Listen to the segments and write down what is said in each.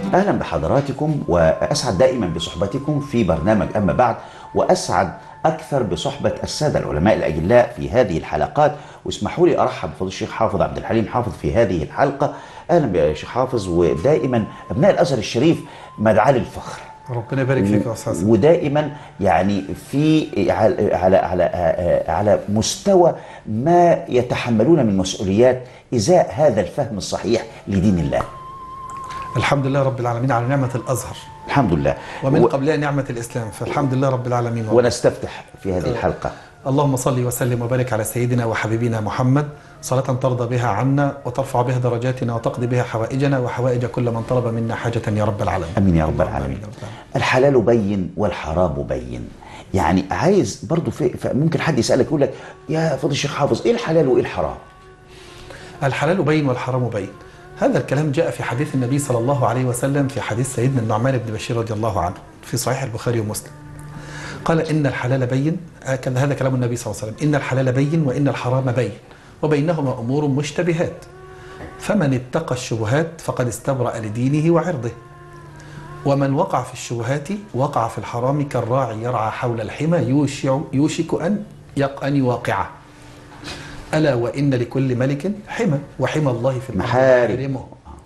اهلا بحضراتكم واسعد دائما بصحبتكم في برنامج اما بعد واسعد اكثر بصحبه الساده العلماء الاجلاء في هذه الحلقات واسمحوا لي ارحب بفضيله الشيخ حافظ عبد الحليم حافظ في هذه الحلقه اهلا يا شيخ حافظ ودائما ابناء الازهر الشريف مدعاه للفخر ربنا يبارك فيك يا استاذ ودائما يعني في على على على, على مستوى ما يتحملون من مسؤوليات ازاء هذا الفهم الصحيح لدين الله. الحمد لله رب العالمين على نعمه الازهر الحمد لله ومن و- قبلها نعمه الاسلام فالحمد لله رب العالمين ونستفتح في هذه الحلقه اللهم صل وسلم وبارك على سيدنا وحبيبنا محمد صلاة ترضى بها عنا وترفع بها درجاتنا وتقضي بها حوائجنا وحوائج كل من طلب منا حاجة يا رب العالمين امين يا رب اللهم العالمين. آمين يا رب العالمين. الحلال بين والحرام بين. يعني عايز برضو في في- ممكن حد يسالك يقول لك يا فضل الشيخ حافظ ايه الحلال وايه الحرام؟ الحلال بين والحرام بين هذا الكلام جاء في حديث النبي صلى الله عليه وسلم في حديث سيدنا النعمان بن بشير رضي الله عنه في صحيح البخاري ومسلم قال إن الحلال بين هكذا هذا كلام النبي صلى الله عليه وسلم إن الحلال بين وإن الحرام بين وبينهما أمور مشتبهات فمن اتقى الشبهات فقد استبرأ لدينه وعرضه ومن وقع في الشبهات وقع في الحرام كالراعي يرعى حول الحمى يوشع يوشك أن يق أن يواقعه ألا وإن لكل ملك حمى وحمى الله في الأرض محارم. محارمه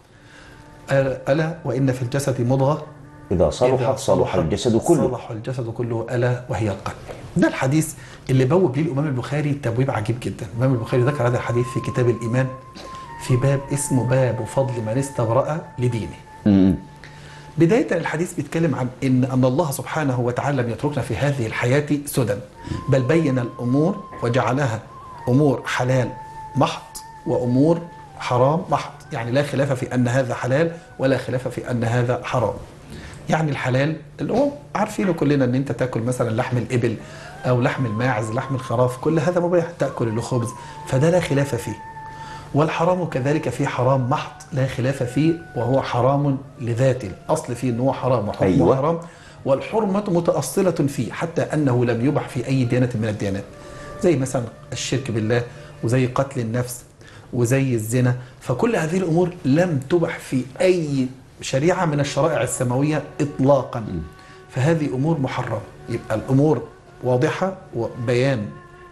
ألا وإن في الجسد مضغة اذا صلحت إذا صلح الجسد كله صلح الجسد كله ألا وهي القلب ده الحديث اللي بوب ليه الإمام البخاري تبويب عجيب جدا الإمام البخاري ذكر هذا الحديث في كتاب الإيمان في باب اسمه باب فضل من استبرأ لدينه م- بداية الحديث بيتكلم عن إن أن الله سبحانه وتعالى لم يتركنا في هذه الحياة سدى بل بين الأمور وجعلها أمور حلال محض وأمور حرام محض يعني لا خلاف في أن هذا حلال ولا خلاف في أن هذا حرام يعني الحلال اللي هو عارفينه كلنا ان انت تاكل مثلا لحم الابل او لحم الماعز لحم الخراف كل هذا مباح تاكل الخبز فده لا خلاف فيه والحرام كذلك فيه حرام محض لا خلاف فيه وهو حرام لذاته الاصل فيه ان هو حرام وحكمه أيوة. أيوة. حرام والحرمه متاصله فيه حتى انه لم يبح في اي ديانه من الديانات زي مثلا الشرك بالله وزي قتل النفس وزي الزنا فكل هذه الامور لم تبح في اي شريعه من الشرائع السماويه اطلاقا فهذه امور محرمه يبقى الامور واضحه وبيان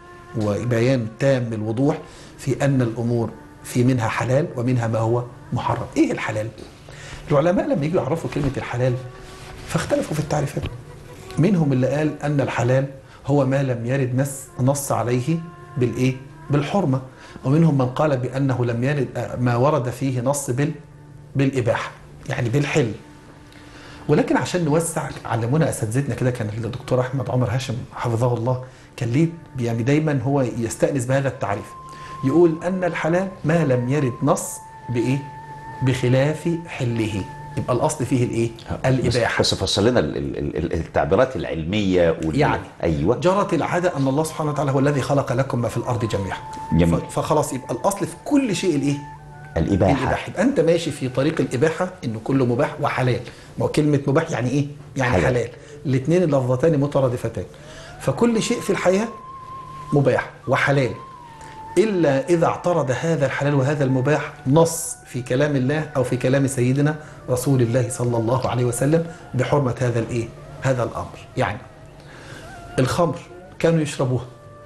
وبيان تام الوضوح في ان الامور في منها حلال ومنها ما هو محرم ايه الحلال العلماء لما يجوا يعرفوا كلمه الحلال فاختلفوا في التعريفات منهم اللي قال ان الحلال هو ما لم يرد نص نص عليه بالايه بالحرمه ومنهم من قال بانه لم يرد آه، ما ورد فيه نص بال بالاباحه يعني بالحل ولكن عشان نوسع علمونا اساتذتنا كده كان الدكتور احمد عمر هاشم حفظه الله كان ليه يعني دايما هو يستانس بهذا التعريف يقول ان الحلال ما لم يرد نص بايه بخلاف حله يبقى الاصل فيه الايه الاباحه بس, بس فصل لنا ال- ال- ال- التعبيرات العلميه وال... يعني. ايوه جرت العاده ان الله سبحانه وتعالى هو الذي خلق لكم ما في الارض جميعا جميل. ف- فخلاص يبقى الاصل في كل شيء الايه الاباحه الاباحه يبقى انت ماشي في طريق الاباحه انه كله مباح وحلال ما هو كلمه مباح يعني ايه يعني حلال. حلال, حلال. الاثنين اللفظتان مترادفتان فكل شيء في الحياه مباح وحلال الا اذا اعترض هذا الحلال وهذا المباح نص في كلام الله او في كلام سيدنا رسول الله صلى الله عليه وسلم بحرمه هذا الايه هذا الامر يعني الخمر كانوا يشربوها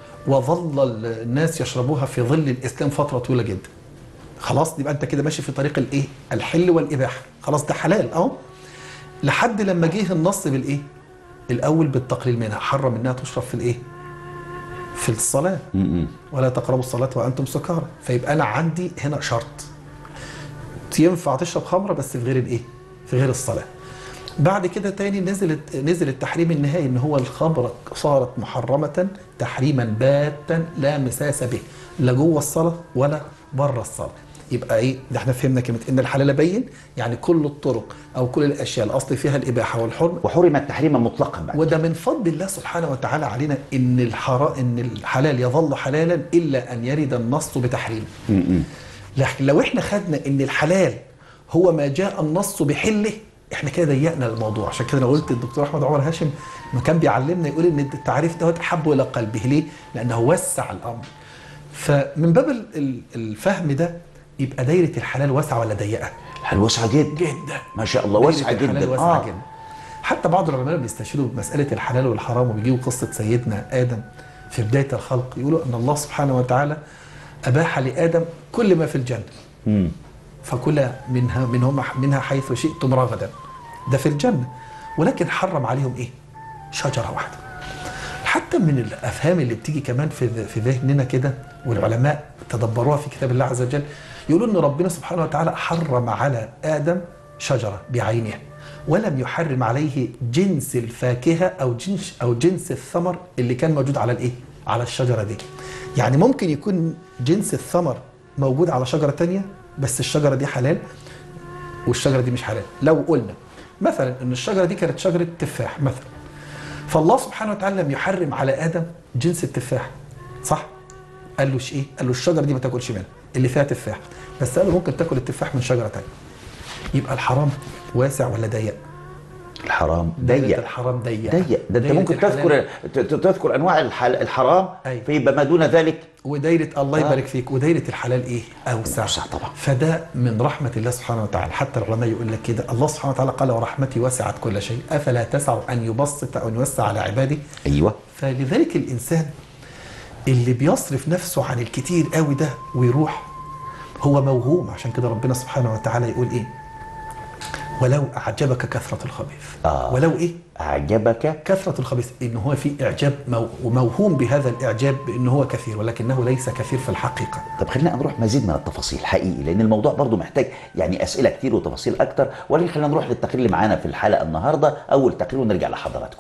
وظل الناس يشربوها في ظل الاسلام فتره طويله جدا خلاص يبقى انت كده ماشي في طريق الايه الحل والاباحه خلاص ده حلال اهو لحد لما جه النص بالايه الاول بالتقليل منها حرم انها تشرب في الايه في الصلاه م- م. ولا تقربوا الصلاه وانتم سكارى فيبقى انا عندي هنا شرط ينفع تشرب خمره بس في غير الايه في غير الصلاه بعد كده تاني نزلت نزل التحريم النهائي ان هو الخمره صارت محرمه تحريما باتا لا مساس به لا جوه الصلاه ولا بره الصلاه يبقى ايه ده احنا فهمنا كلمه ان الحلال بين يعني كل الطرق او كل الاشياء الاصل فيها الاباحه والحرمه وحرم التحريم مطلقا بعد وده من فضل الله سبحانه وتعالى علينا ان الحرا ان الحلال يظل حلالا الا ان يرد النص بتحريمه م- م. لكن لو احنا خدنا ان الحلال هو ما جاء النص بحله احنا كده ضيقنا الموضوع عشان كده انا قلت الدكتور احمد عمر هاشم ما كان بيعلمنا يقول ان التعريف دوت احب الى قلبه ليه؟ لانه وسع الامر. فمن باب ال- ال- الفهم ده يبقى دايره الحلال واسعه ولا ضيقه؟ حلو واسعه جدا جدا ما شاء الله دايرة واسعه الحلال جدا واسعه آه. جدا حتى بعض العلماء بيستشهدوا بمساله الحلال والحرام وبيجيبوا قصه سيدنا ادم في بدايه الخلق يقولوا ان الله سبحانه وتعالى اباح لادم كل ما في الجنه مم. فكلا منها منهما منها حيث شئتم رغدا ده في الجنه ولكن حرم عليهم ايه؟ شجره واحده حتى من الافهام اللي بتيجي كمان في في ذهننا كده والعلماء تدبروها في كتاب الله عز وجل يقولوا ان ربنا سبحانه وتعالى حرم على ادم شجره بعينها ولم يحرم عليه جنس الفاكهه او جنس او جنس الثمر اللي كان موجود على الايه؟ على الشجره دي. يعني ممكن يكون جنس الثمر موجود على شجره تانية بس الشجره دي حلال والشجره دي مش حلال لو قلنا مثلا ان الشجره دي كانت شجره تفاح مثلا فالله سبحانه وتعالى لم يحرم على ادم جنس التفاح صح قال له ايه قال له الشجره دي ما تاكلش منها اللي فيها تفاح بس قال له ممكن تاكل التفاح من شجره تانية يبقى الحرام واسع ولا ضيق الحرام دايرة ضيق الحرام ضيق ضيق ده انت دايرة ممكن الحلال تذكر ت- ت- تذكر انواع الحل- الحرام أيوة. فيبقى ما دون ذلك ودايرة الله آه. يبارك فيك ودايرة الحلال ايه؟ اوسع أوسع طبعا. فده من رحمة الله سبحانه وتعالى حتى العلماء يقول لك كده الله سبحانه وتعالى قال ورحمتي وسعت كل شيء افلا تسع ان يبسط او يوسع على عباده ايوه فلذلك الانسان اللي بيصرف نفسه عن الكتير قوي ده ويروح هو موهوم عشان كده ربنا سبحانه وتعالى يقول ايه؟ ولو اعجبك كثرة الخبيث آه. ولو ايه؟ اعجبك كثرة الخبيث إن هو في إعجاب مو- وموهوم بهذا الإعجاب بأنه هو كثير ولكنه ليس كثير في الحقيقة طب خلينا نروح مزيد من التفاصيل حقيقي لان الموضوع برضو محتاج يعني اسئله كتير وتفاصيل اكتر ولكن خلينا نروح للتقرير اللي معانا في الحلقه النهارده اول تقرير ونرجع لحضراتكم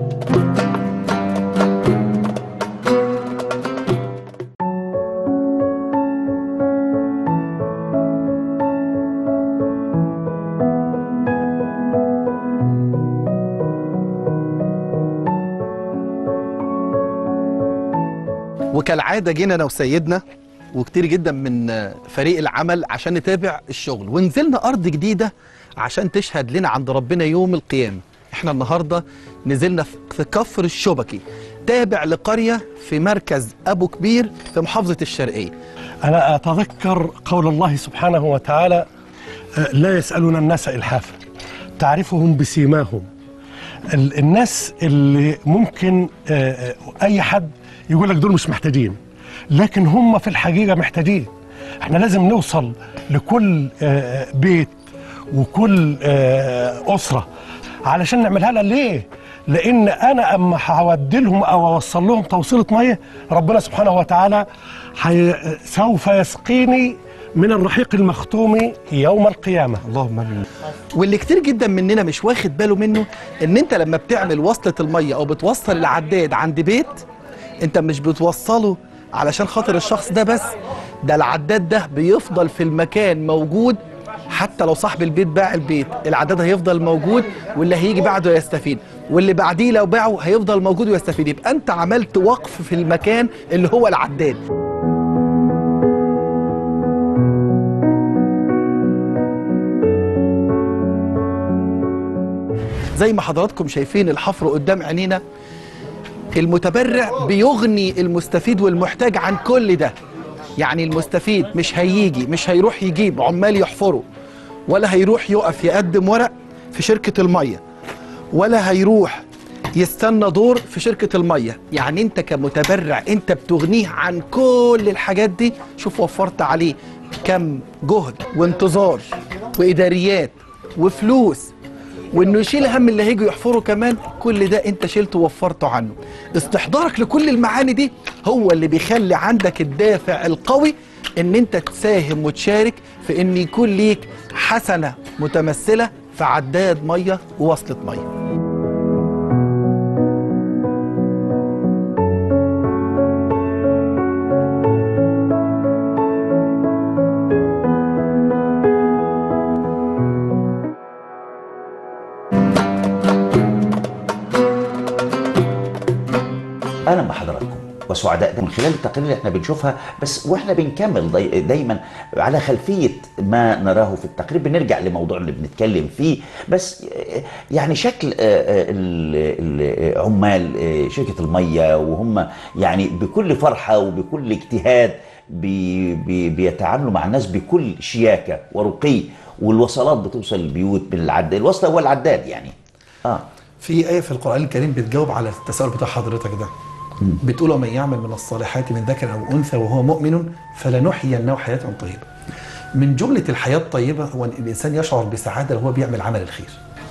وكالعاده جينا انا وسيدنا وكتير جدا من فريق العمل عشان نتابع الشغل ونزلنا ارض جديده عشان تشهد لنا عند ربنا يوم القيامه احنا النهارده نزلنا في كفر الشبكي تابع لقريه في مركز ابو كبير في محافظه الشرقيه أنا أتذكر قول الله سبحانه وتعالى آه، لا يسألون الناس إلحافا تعرفهم بسيماهم ال- الناس اللي ممكن آه، آه، أي حد يقول لك دول مش محتاجين لكن هم في الحقيقة محتاجين احنا لازم نوصل لكل آه، بيت وكل آه، أسرة علشان نعملها لها ليه؟ لأن أنا أما هودي لهم أو أوصل لهم توصيلة مية ربنا سبحانه وتعالى حي... سوف يسقيني من الرحيق المختوم يوم القيامة اللهم امين واللي كتير جدا مننا مش واخد باله منه ان انت لما بتعمل وصلة المية او بتوصل العداد عند بيت انت مش بتوصله علشان خاطر الشخص ده بس ده العداد ده بيفضل في المكان موجود حتى لو صاحب البيت باع البيت العداد هيفضل موجود واللي هيجي بعده يستفيد واللي بعديه لو باعه هيفضل موجود ويستفيد يبقى انت عملت وقف في المكان اللي هو العداد زي ما حضراتكم شايفين الحفر قدام عينينا المتبرع بيغني المستفيد والمحتاج عن كل ده يعني المستفيد مش هيجي مش هيروح يجيب عمال يحفروا ولا هيروح يقف يقدم ورق في شركة المية ولا هيروح يستنى دور في شركة المية يعني انت كمتبرع انت بتغنيه عن كل الحاجات دي شوف وفرت عليه كم جهد وانتظار وإداريات وفلوس وانه يشيل هم اللي هيجوا يحفروا كمان كل ده انت شلته ووفرته عنه استحضارك لكل المعاني دي هو اللي بيخلي عندك الدافع القوي ان انت تساهم وتشارك في ان يكون ليك حسنة متمثلة في عداد مية ووصلة مية اهلا بحضراتكم وسعداء من خلال التقارير اللي احنا بنشوفها بس واحنا بنكمل داي دايما على خلفيه ما نراه في التقرير بنرجع لموضوع اللي بنتكلم فيه بس آه، يعني شكل آه، آه، ال- ال- عمال آه، شركه الميه وهم يعني بكل فرحه وبكل اجتهاد بي بي بيتعاملوا مع الناس بكل شياكه ورقي والوصلات بتوصل البيوت بالعداد الوصله هو العداد يعني اه في آية في القرآن الكريم بتجاوب على التساؤل بتاع حضرتك ده بتقول ومن يعمل من الصالحات من ذكر أو أنثى وهو مؤمن فلنحيينه حياة طيبة من جملة الحياة الطيبة هو أن الإنسان يشعر بسعادة وهو بيعمل عمل الخير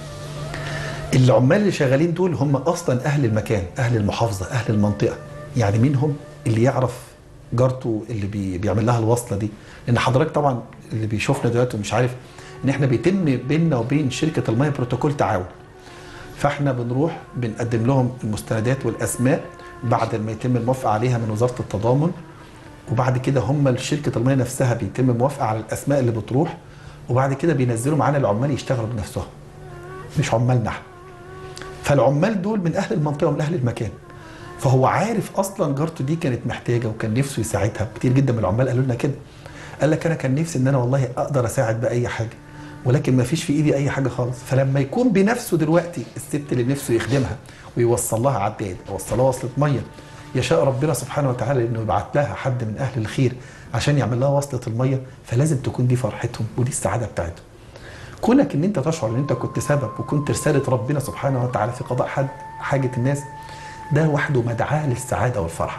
العمال اللي شغالين دول هم أصلا أهل المكان أهل المحافظة أهل المنطقة يعني منهم اللي يعرف جارته اللي بي بيعمل لها الوصلة دي لأن حضرتك طبعا اللي بيشوفنا دلوقتي ومش عارف إن إحنا بيتم بيننا وبين شركة المياه بروتوكول تعاون فاحنا بنروح بنقدم لهم المستندات والاسماء بعد ما يتم الموافقه عليها من وزاره التضامن وبعد كده هم شركه المياه نفسها بيتم موافقه على الاسماء اللي بتروح وبعد كده بينزلوا معانا العمال يشتغلوا بنفسهم مش عمالنا احنا فالعمال دول من اهل المنطقه ومن اهل المكان فهو عارف اصلا جارته دي كانت محتاجه وكان نفسه يساعدها كتير جدا من العمال قالوا لنا كده قال لك انا كان نفسي ان انا والله اقدر اساعد باي حاجه ولكن ما فيش في ايدي اي حاجه خالص فلما يكون بنفسه دلوقتي الست اللي نفسه يخدمها ويوصل لها عداد يوصل لها وصله ميه يشاء ربنا سبحانه وتعالى انه يبعت لها حد من اهل الخير عشان يعمل لها وصله الميه فلازم تكون دي فرحتهم ودي السعاده بتاعتهم كونك ان انت تشعر ان انت كنت سبب وكنت رساله ربنا سبحانه وتعالى في قضاء حد حاجه الناس ده وحده مدعاه للسعاده والفرحه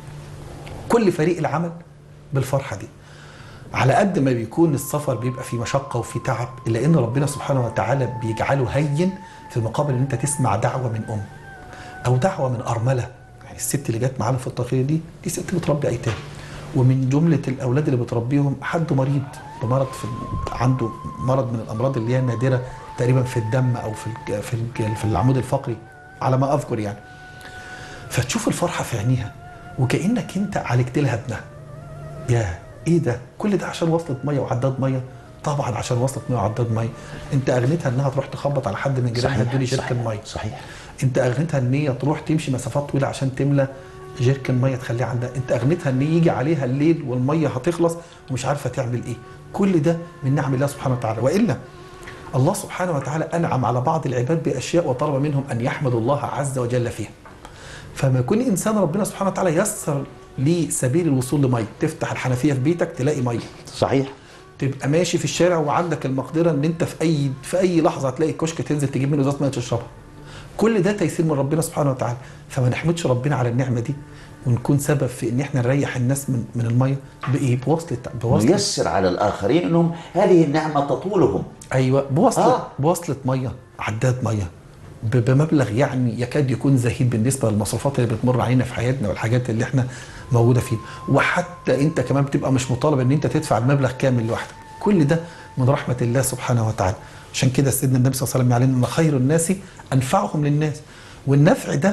كل فريق العمل بالفرحه دي على قد ما بيكون السفر بيبقى فيه مشقه وفيه تعب الا ان ربنا سبحانه وتعالى بيجعله هين في مقابل ان انت تسمع دعوه من ام او دعوه من ارمله يعني الست اللي جت معانا في التقرير دي دي ست بتربي ايتام ومن جمله الاولاد اللي بتربيهم حد مريض بمرض في عنده مرض من الامراض اللي هي النادره تقريبا في الدم او في الج- في الج- في العمود الفقري على ما اذكر يعني فتشوف الفرحه في عينيها وكانك انت عالجت لها ابنها يا ايه ده كل ده عشان وصلة ميه وعداد ميه طبعا عشان وصلة ميه وعداد ميه انت اغنيتها انها تروح تخبط على حد من جيرانها ادوني صحيح جيركن ميه صحيح انت اغنيتها ان هي تروح تمشي مسافات طويله عشان تملى جيركن ميه تخليها عندها انت اغنيتها ان يجي عليها الليل والميه هتخلص ومش عارفه تعمل ايه كل ده من نعم الله سبحانه وتعالى والا الله سبحانه وتعالى انعم على بعض العباد باشياء وطلب منهم ان يحمدوا الله عز وجل فيها فما يكون انسان ربنا سبحانه وتعالى يسر ليه سبيل الوصول لميه تفتح الحنفيه في بيتك تلاقي ميه صحيح تبقى ماشي في الشارع وعندك المقدره ان انت في اي في اي لحظه هتلاقي كشك تنزل تجيب منه ازازه ميه تشربها كل ده تيسير من ربنا سبحانه وتعالى فما نحمدش ربنا على النعمه دي ونكون سبب في ان احنا نريح الناس من من الميه بايه بوصله بوصله ويسر على الاخرين انهم هذه النعمه تطولهم ايوه بوصله آه. آه. بوصله ميه عداد ميه ب- بمبلغ يعني يكاد يكون زهيد بالنسبه للمصروفات اللي بتمر علينا في حياتنا والحاجات اللي احنا موجوده فيها وحتى انت كمان بتبقى مش مطالب ان انت تدفع المبلغ كامل لوحدك كل ده من رحمه الله سبحانه وتعالى عشان كده سيدنا النبي صلى الله عليه وسلم يعلمنا ان خير الناس انفعهم للناس والنفع ده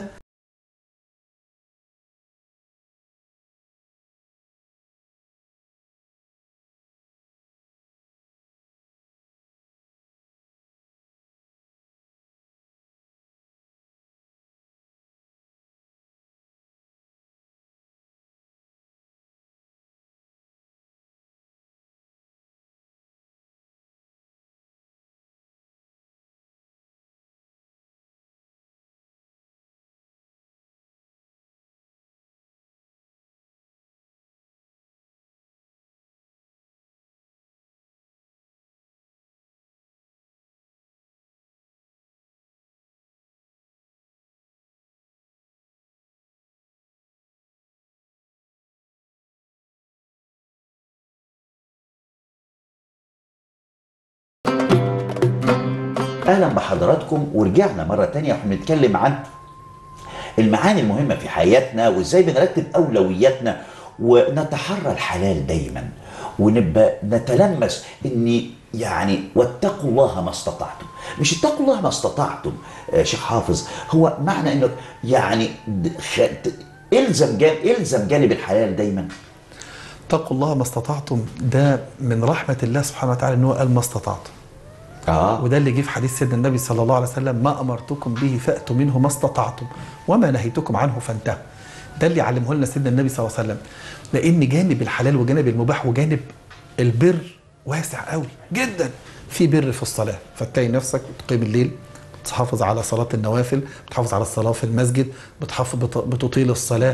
اهلا بحضراتكم ورجعنا مره تانية واحنا بنتكلم عن المعاني المهمه في حياتنا وازاي بنرتب اولوياتنا ونتحرى الحلال دايما ونبقى نتلمس ان يعني واتقوا الله ما استطعتم مش اتقوا الله ما استطعتم آه شيخ حافظ هو معنى انك يعني د- خ... ت- الزم جانب الزم جانب الحلال دايما اتقوا الله ما استطعتم ده من رحمه الله سبحانه وتعالى ان هو قال ما استطعتم اه وده اللي جه في حديث سيدنا النبي صلى الله عليه وسلم ما امرتكم به فاتوا منه ما استطعتم وما نهيتكم عنه فانتهوا ده اللي علمه لنا سيدنا النبي صلى الله عليه وسلم لان جانب الحلال وجانب المباح وجانب البر واسع قوي جدا في بر في الصلاه فتلاقي نفسك بتقيم الليل بتحافظ على صلاه النوافل بتحافظ على الصلاه في المسجد بتحافظ بت- بتطيل الصلاه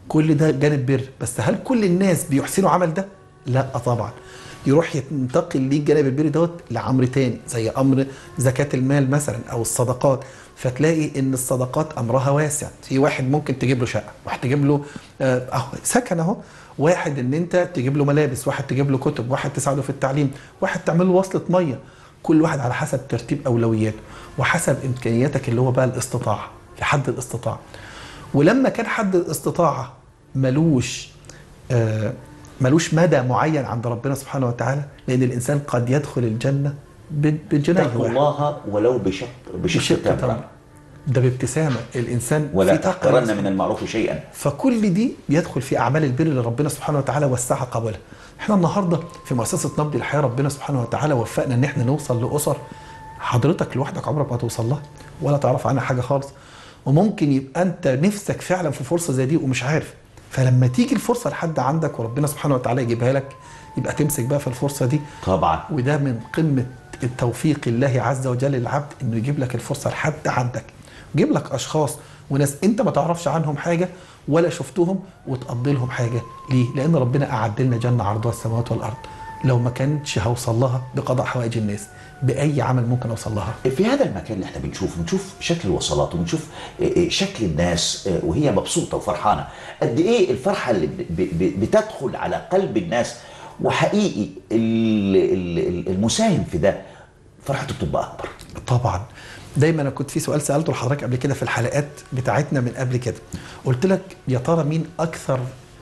كل ده جانب بر بس هل كل الناس بيحسنوا عمل ده لا طبعا يروح ينتقل ليه جانب البر دوت لامر تاني زي امر زكاه المال مثلا او الصدقات فتلاقي ان الصدقات امرها واسع في واحد ممكن تجيب له شقه واحد تجيب له آه، اهو سكن اهو واحد ان انت تجيب له ملابس واحد تجيب له كتب واحد تساعده في التعليم واحد تعمل له وصله ميه كل واحد على حسب ترتيب اولوياته وحسب امكانياتك اللي هو بقى الاستطاعه في حد الاستطاعه ولما كان حد الاستطاعه ملوش آه ملوش مدى معين عند ربنا سبحانه وتعالى لان الانسان قد يدخل الجنه ب- بجنيه اتقوا واحد الله ولو بشق بشق بشق تمره تمر ده بابتسامه الانسان ولا في تقوى تحقرن من المعروف شيئا فكل دي بيدخل في اعمال البر اللي ربنا سبحانه وتعالى وسعها قبولها احنا النهارده في مؤسسه نبض الحياه ربنا سبحانه وتعالى وفقنا ان احنا نوصل لاسر حضرتك لوحدك عمرك ما توصل لها ولا تعرف عنها حاجه خالص وممكن يبقى انت نفسك فعلا في فرصه زي دي ومش عارف فلما تيجي الفرصه لحد عندك وربنا سبحانه وتعالى يجيبها لك يبقى تمسك بقى في الفرصه دي طبعا وده من قمة التوفيق الله عز وجل للعبد انه يجيب لك الفرصة لحد عندك يجيب لك اشخاص وناس انت ما تعرفش عنهم حاجة ولا شفتهم وتقضي لهم حاجة ليه؟ لان ربنا اعد لنا جنة عرضها السماوات والارض لو ما كانتش هوصل لها بقضاء حوائج الناس باي عمل ممكن اوصل لها في هذا المكان اللي احنا بنشوفه بنشوف شكل الوصلات وبنشوف اه، اه، شكل الناس اه، وهي مبسوطه وفرحانه قد ايه الفرحه اللي ب- ب- بتدخل على قلب الناس وحقيقي ال- ال- ال- المساهم في ده فرحته بتبقى اكبر طبعا دايما انا كنت في سؤال سالته لحضرتك قبل كده في الحلقات بتاعتنا من قبل كده قلت لك يا ترى مين اكثر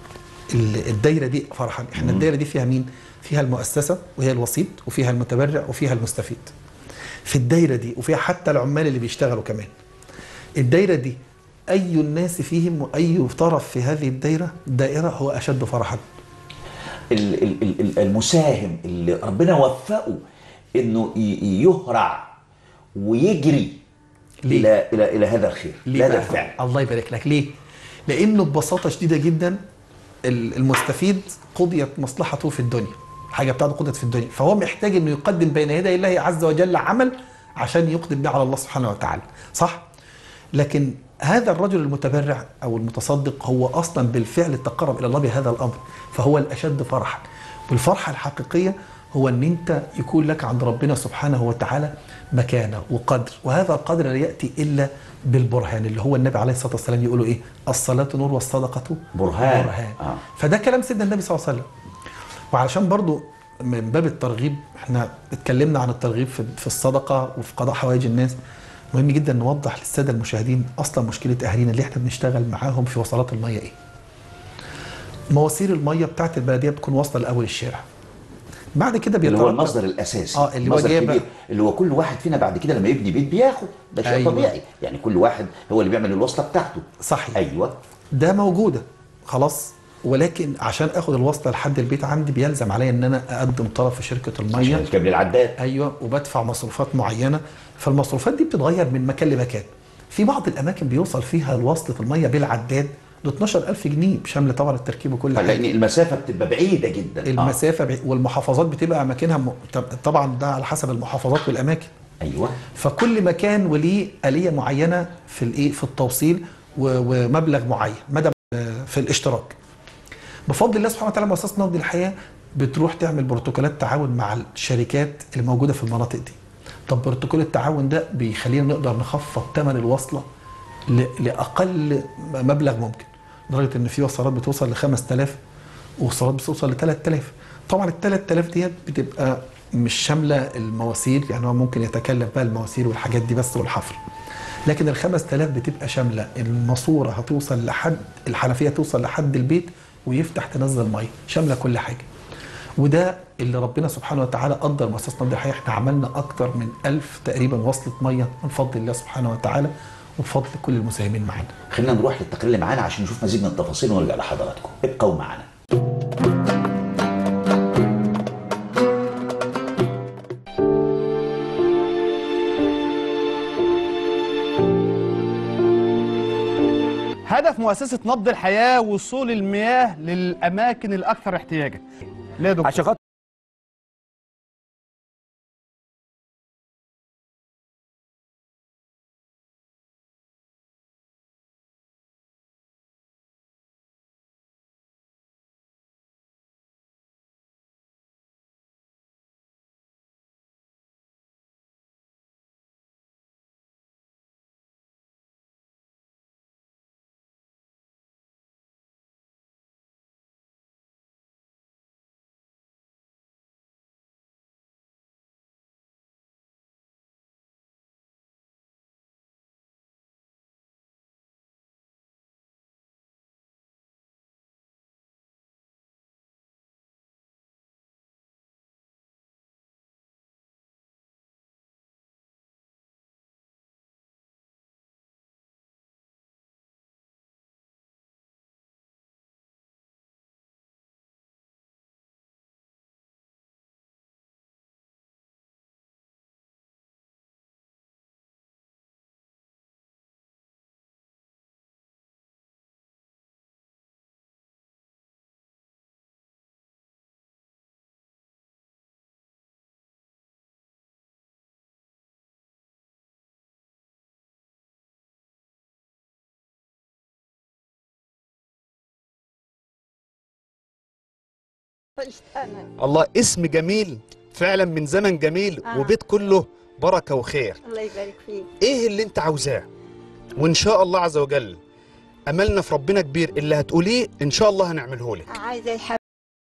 ال- الدايره دي فرحان احنا الدايره دي فيها مين فيها المؤسسه وهي الوسيط وفيها المتبرع وفيها المستفيد في الدايره دي وفيها حتى العمال اللي بيشتغلوا كمان الدايره دي اي الناس فيهم واي طرف في هذه الدايره دائره هو اشد فرحا ال- ال- ال- ال- المساهم اللي ربنا وفقه انه ي- يهرع ويجري ليه؟ الى الى الى هذا الخير ليه هذا بقى؟ الفعل الله يبارك لك ليه؟ لانه ببساطه شديده جدا ال- المستفيد قضيت مصلحته في الدنيا حاجه بتاعته قضيت في الدنيا فهو محتاج انه يقدم بين يدي الله عز وجل عمل عشان يقدم به على الله سبحانه وتعالى صح لكن هذا الرجل المتبرع او المتصدق هو اصلا بالفعل تقرب الى الله بهذا الامر فهو الاشد فرحا والفرحه الحقيقيه هو ان انت يكون لك عند ربنا سبحانه وتعالى مكانه وقدر وهذا القدر لا ياتي الا بالبرهان اللي هو النبي عليه الصلاه والسلام يقولوا ايه الصلاه نور والصدقه برهان. برهان. آه. فده كلام سيدنا النبي صلى الله عليه وسلم وعلشان برضو من باب الترغيب احنا اتكلمنا عن الترغيب في, في الصدقه وفي قضاء حوائج الناس مهم جدا نوضح للساده المشاهدين اصلا مشكله اهالينا اللي احنا بنشتغل معاهم في وصلات الميه ايه مواسير الميه بتاعت البلديه بتكون واصله لاول الشارع بعد كده اللي هو بيترتب- المصدر الاساسي اه اللي هو المصدر جايب الكبير اللي هو كل واحد فينا بعد كده لما يبني بيت بياخد ده شيء أيوة. طبيعي يعني كل واحد هو اللي بيعمل الوصله بتاعته صحيح ايوه ده موجوده خلاص ولكن عشان اخد الوصله لحد البيت عندي بيلزم عليا ان انا اقدم طلب في شركه عشان الميه الكابل العداد ايوه وبدفع مصروفات معينه فالمصروفات دي بتتغير من مكان لمكان في بعض الاماكن بيوصل فيها وصله الميه بالعداد ل 12000 جنيه بشامل طبعا التركيب وكل لان حاجه المسافه بتبقى بعيده جدا المسافه بعيد والمحافظات بتبقى اماكنها م... طب- طبعا ده على حسب المحافظات والاماكن آه. ايوه فكل مكان وليه آلية معينة في الايه في التوصيل و- ومبلغ معين مدى آه، في الاشتراك بفضل الله سبحانه وتعالى مؤسسة نقد الحياة بتروح تعمل بروتوكولات تعاون مع الشركات اللي موجودة في المناطق دي طب بروتوكول التعاون ده بيخلينا نقدر نخفض ثمن الوصلة ل- لأقل مبلغ ممكن لدرجة إن في وصلات بتوصل ل 5000 ووصلات بتوصل ل 3000 طبعا ال 3000 ديت بتبقى مش شامله المواسير يعني هو ممكن يتكلف بقى المواسير والحاجات دي بس والحفر لكن ال 5000 بتبقى شامله الماسوره هتوصل لحد الحنفيه توصل لحد البيت ويفتح تنزل ميه شامله كل حاجه وده اللي ربنا سبحانه وتعالى قدر مؤسسه نبض الحياه احنا عملنا اكتر من ألف تقريبا وصله ميه من فضل الله سبحانه وتعالى وبفضل كل المساهمين معانا خلينا نروح للتقرير اللي معانا عشان نشوف مزيد من التفاصيل ونرجع لحضراتكم ابقوا معنا هدف مؤسسة نبض الحياة وصول المياه للأماكن الأكثر احتياجا ليه يا دكتور؟ عشان خاطر فستانك الله اسم جميل فعلا من زمن جميل آه. وبيت كله بركه وخير الله يبارك فيك ايه اللي انت عاوزاه وان شاء الله عز وجل املنا في ربنا كبير اللي هتقوليه ان شاء الله هنعمله لك عايزه الحب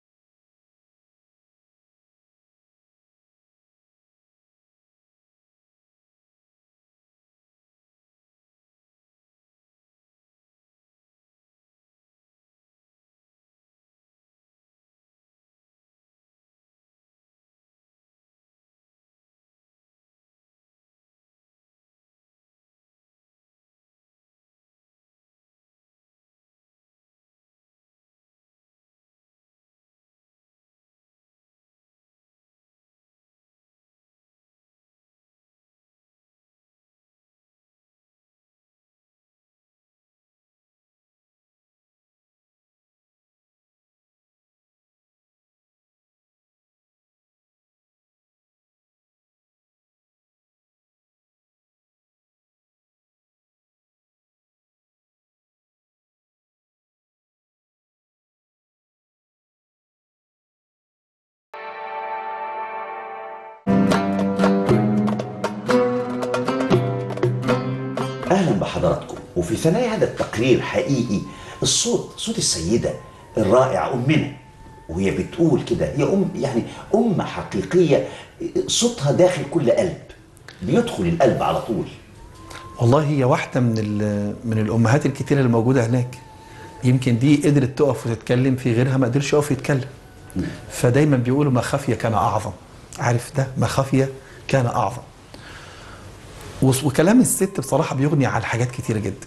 اهلا بحضراتكم وفي ثنايا هذا التقرير حقيقي الصوت صوت السيده الرائعه امنا وهي بتقول كده هي ام يعني امه حقيقيه صوتها داخل كل قلب بيدخل القلب على طول والله هي واحدة من ال- من الأمهات الكتيرة اللي موجودة هناك يمكن دي قدرت تقف وتتكلم في غيرها ما قدرش يقف يتكلم فدايما بيقولوا ما خفي كان أعظم عارف ده ما خفي كان أعظم وس- وكلام الست بصراحة بيغني عن حاجات كتيرة جدا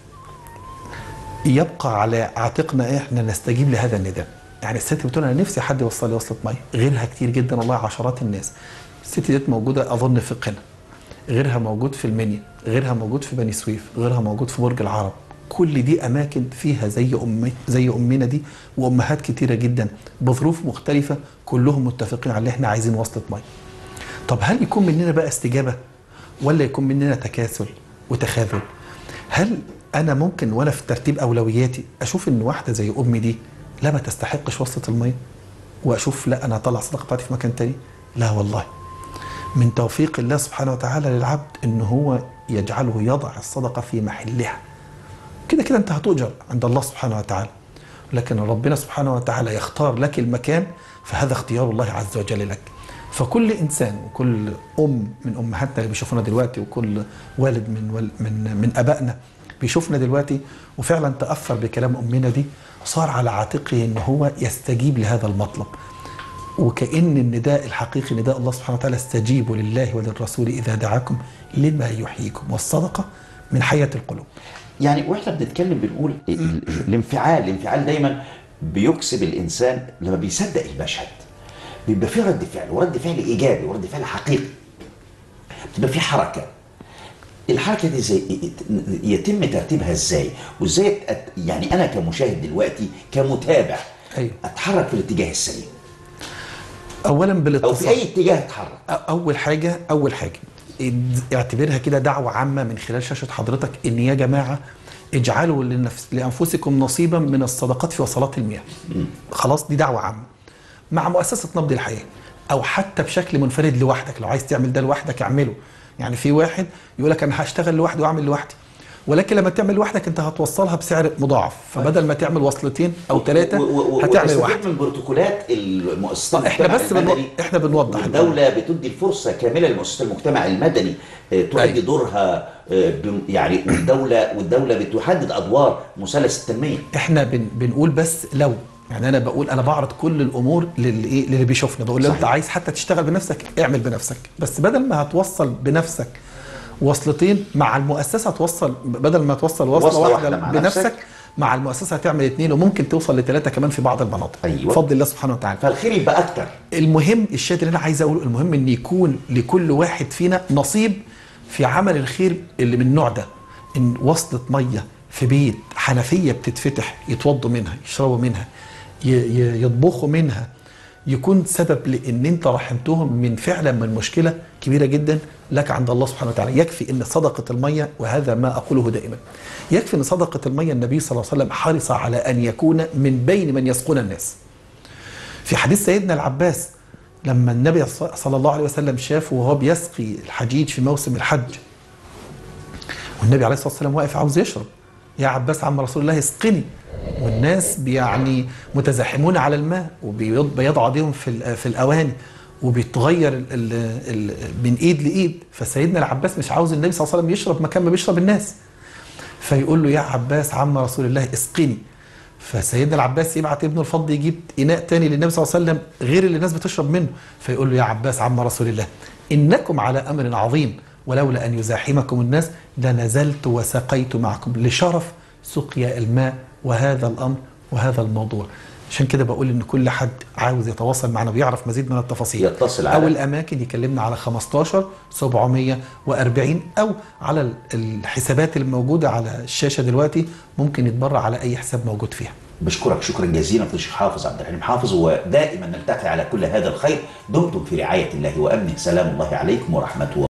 يبقى على عاتقنا احنا نستجيب لهذا النداء يعني الست بتقول انا نفسي حد يوصل لي وصله ميه غيرها كتير جدا والله عشرات الناس الست ديت موجوده اظن في قنا غيرها موجود في المنيا غيرها موجود في بني سويف غيرها موجود في برج العرب كل دي اماكن فيها زي امي زي امنا دي وامهات كتيره جدا بظروف مختلفه كلهم متفقين على اللي احنا عايزين وصله ميه طب هل يكون مننا بقى استجابه ولا يكون مننا تكاسل وتخاذل هل انا ممكن وانا في ترتيب اولوياتي اشوف ان واحده زي امي دي لا ما تستحقش وصله الميه واشوف لا انا هطلع صدقه بتاعتي في مكان تاني لا والله من توفيق الله سبحانه وتعالى للعبد ان هو يجعله يضع الصدقه في محلها كده كده انت هتؤجر عند الله سبحانه وتعالى لكن ربنا سبحانه وتعالى يختار لك المكان فهذا اختيار الله عز وجل لك فكل انسان وكل ام من امهاتنا اللي بيشوفونا دلوقتي وكل والد من وال من من ابائنا بيشوفنا دلوقتي وفعلا تاثر بكلام امنا دي صار على عاتقه ان هو يستجيب لهذا المطلب وكأن النداء الحقيقي نداء الله سبحانه وتعالى استجيبوا لله وللرسول إذا دعاكم لما يحييكم والصدقة من حياة القلوب يعني واحنا بنتكلم بنقول ال- ال- الانفعال الانفعال دايما بيكسب الانسان لما بيصدق المشهد بيبقى فيه رد فعل ورد فعل ايجابي ورد فعل حقيقي بتبقى فيه حركه الحركه دي زي يتم ترتيبها ازاي وازاي أت- يعني انا كمشاهد دلوقتي كمتابع أيوة. اتحرك في الاتجاه السليم أولا او في بالاتصال اي اتجاه اتحرك أ- أول حاجة أول حاجة اد- اعتبرها كده دعوة عامة من خلال شاشة حضرتك إن يا جماعة اجعلوا لنفس لأنفسكم نصيبا من الصدقات في وصلات المياه خلاص دي دعوة عامة مع مؤسسة نبض الحياة أو حتى بشكل منفرد لوحدك لو عايز تعمل ده لوحدك اعمله يعني في واحد يقول لك أنا هشتغل لوحدي وأعمل لوحدي ولكن لما تعمل لوحدك انت هتوصلها بسعر مضاعف فبدل ما تعمل وصلتين او ثلاثه و- و- و- هتعمل وتستفيد واحده من بروتوكولات المؤسسات طب احنا المجتمع بس بنو... المدني. احنا بنوضح الدولة بتدي الفرصة كاملة لمؤسسات المجتمع المدني آه، تؤدي أيوة. دورها آه، بم- يعني والدولة والدولة بتحدد أدوار مثلث التنمية احنا بن بنقول بس لو يعني انا بقول انا بعرض كل الامور للي ايه للي بيشوفنا بقول له صحيح. انت عايز حتى تشتغل بنفسك اعمل بنفسك بس بدل ما هتوصل بنفسك وصلتين مع المؤسسه توصل بدل ما توصل وصله, وصلة واحده, واحدة مع بنفسك نفسك. مع المؤسسه هتعمل اثنين وممكن توصل لثلاثه كمان في بعض المناطق أيوة. بفضل الله سبحانه وتعالى فالخير يبقى أكتر المهم الشاهد اللي انا عايز اقوله المهم ان يكون لكل واحد فينا نصيب في عمل الخير اللي من النوع ده ان وصلة ميه في بيت حنفيه بتتفتح يتوضوا منها يشربوا منها ي- ي- يطبخوا منها يكون سبب لان انت رحمتهم من فعلا من مشكله كبيره جدا لك عند الله سبحانه وتعالى يكفي ان صدقه الميه وهذا ما اقوله دائما يكفي ان صدقه الميه النبي صلى الله عليه وسلم حرص على ان يكون من بين من يسقون الناس في حديث سيدنا العباس لما النبي صلى الله عليه وسلم شافه وهو بيسقي الحجيج في موسم الحج والنبي عليه الصلاه والسلام واقف عاوز يشرب يا عباس عم رسول الله اسقني والناس يعني متزاحمون على الماء وبيضعوا ايديهم في ال- في الاواني وبيتغير ال ال ال من ايد لايد فسيدنا العباس مش عاوز النبي صلى الله عليه وسلم يشرب مكان ما بيشرب الناس فيقول له يا عباس عم رسول الله اسقني فسيدنا العباس يبعت ابنه الفضل يجيب اناء تاني للنبي صلى الله عليه وسلم غير اللي الناس بتشرب منه فيقول له يا عباس عم رسول الله انكم على امر عظيم ولولا ان يزاحمكم الناس لنزلت وسقيت معكم لشرف سقيا الماء وهذا الامر وهذا الموضوع عشان كده بقول ان كل حد عاوز يتواصل معنا ويعرف مزيد من التفاصيل يتصل على- او الاماكن يكلمنا على 15 740 او على ال- الحسابات الموجوده على الشاشه دلوقتي ممكن يتبرع على اي حساب موجود فيها بشكرك شكرا جزيلا فضيلة الشيخ حافظ عبد الحليم حافظ ودائما نلتقي على كل هذا الخير دمتم في رعاية الله وأمنه سلام الله عليكم ورحمته